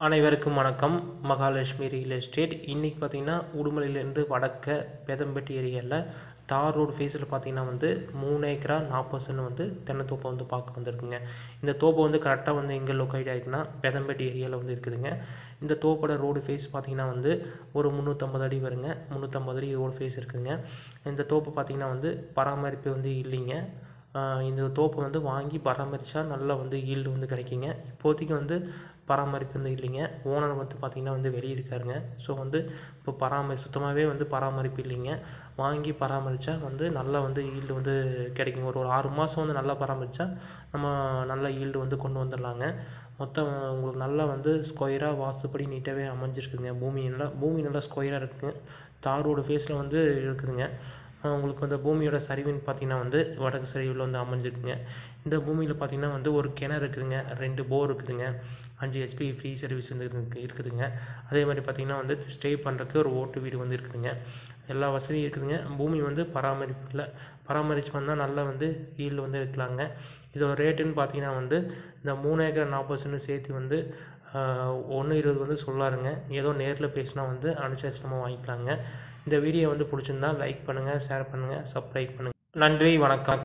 அனைவருக்கும் வணக்கம் Mahalakshmi real estate இன்றைக்கி பார்த்தீங்கன்னா உடுமலையிலேருந்து வடக்க பெதம்பட்டி ஏரியாவில் தார் ரோடு ஃபேஸில் பார்த்தீங்கன்னா வந்து மூணு ஏக்கரா நாற்பது சென்ட் வந்து தென்னத்தோப்பை வந்து பார்க்க வந்திருக்குங்க இந்த தோப்பை வந்து கரெக்டாக வந்து எங்கே லொக்கேட் ஆகிருக்குன்னா பெதம்பட்டி ஏரியாவில் வந்து இருக்குதுங்க இந்த தோப்போட ரோடு ஃபேஸ் பார்த்தீங்கன்னா வந்து ஒரு முந்நூற்றம்பது அடி வருங்க முந்நூற்றம்பது அடி ரோடு ஃபேஸ் இருக்குதுங்க இந்த தோப்பு பார்த்தீங்கன்னா வந்து பராமரிப்பு வந்து இல்லைங்க ஆஹ் இந்த தோப்பை வந்து வாங்கி பராமரித்தா நல்லா வந்து ஈல்டு வந்து கிடைக்குங்க இப்போதைக்கு வந்து பராமரிப்பு வந்து இல்லைங்க ஓனர் வந்து பார்த்திங்கன்னா வந்து வெளியே இருக்காருங்க ஸோ வந்து இப்போ பராமரி சுத்தமாகவே வந்து பராமரிப்பு இல்லைங்க வாங்கி பராமரித்தா வந்து நல்லா வந்து ஈல்டு வந்து கிடைக்குங்க ஒரு ஒரு ஆறு மாதம் வந்து நல்லா பராமரித்தா நம்ம நல்ல ஈல்டு வந்து கொண்டு வந்துடலாங்க மொத்தம் உங்களுக்கு நல்லா வந்து ஸ்கொயராக வாஸ்துப்படி நீட்டாகவே அமைஞ்சிருக்குங்க பூமி நல்லா பூமி நல்லா ஸ்கொயராக இருக்குங்க தாரோட ஃபேஸில் வந்து இருக்குதுங்க ஆஹ் உங்களுக்கு வந்து பூமியோட சரிவுன்னு பார்த்தீங்கன்னா வந்து வடக்கு சரிவில் வந்து அமைஞ்சிருக்குங்க இந்த பூமியில் பார்த்தீங்கன்னா வந்து ஒரு கிணறு இருக்குதுங்க ரெண்டு போர் இருக்குதுங்க அஞ்சு ஹெச்பி ஃப்ரீ சர்வீஸ் வந்து இருக்கு- இருக்குதுங்க அதே மாதிரி பார்த்தீங்கன்னா வந்து ஸ்டே பண்ணுறதுக்கு ஒரு ஓட்டு வீடு வந்து இருக்குதுங்க எல்லா வசதியும் இருக்குதுங்க பூமி வந்து பராமரிப்பு இல்லை பராமரித்து வந்தால் நல்லா வந்து ஈல்டு வந்து இருக்கலாங்க இதோட ரேட்டுன்னு பார்த்தீங்கன்னா வந்து இந்த மூணு ஏக்கர் நாற்பது சென்ட் சேர்த்து வந்து ஒன்று இருபது வந்து சொல்லாருங்க ஏதோ நேரில் பேசினா வந்து அனுசரிச்சு நம்ம வாங்கிக்கலாங்க இந்த வீடியோ வந்து பிடிச்சிருந்தா லைக் பண்ணுங்கள் ஷேர் பண்ணுங்கள் சப்ஸ்கிரைப் பண்ணுங்கள் நன்றி வணக்கம்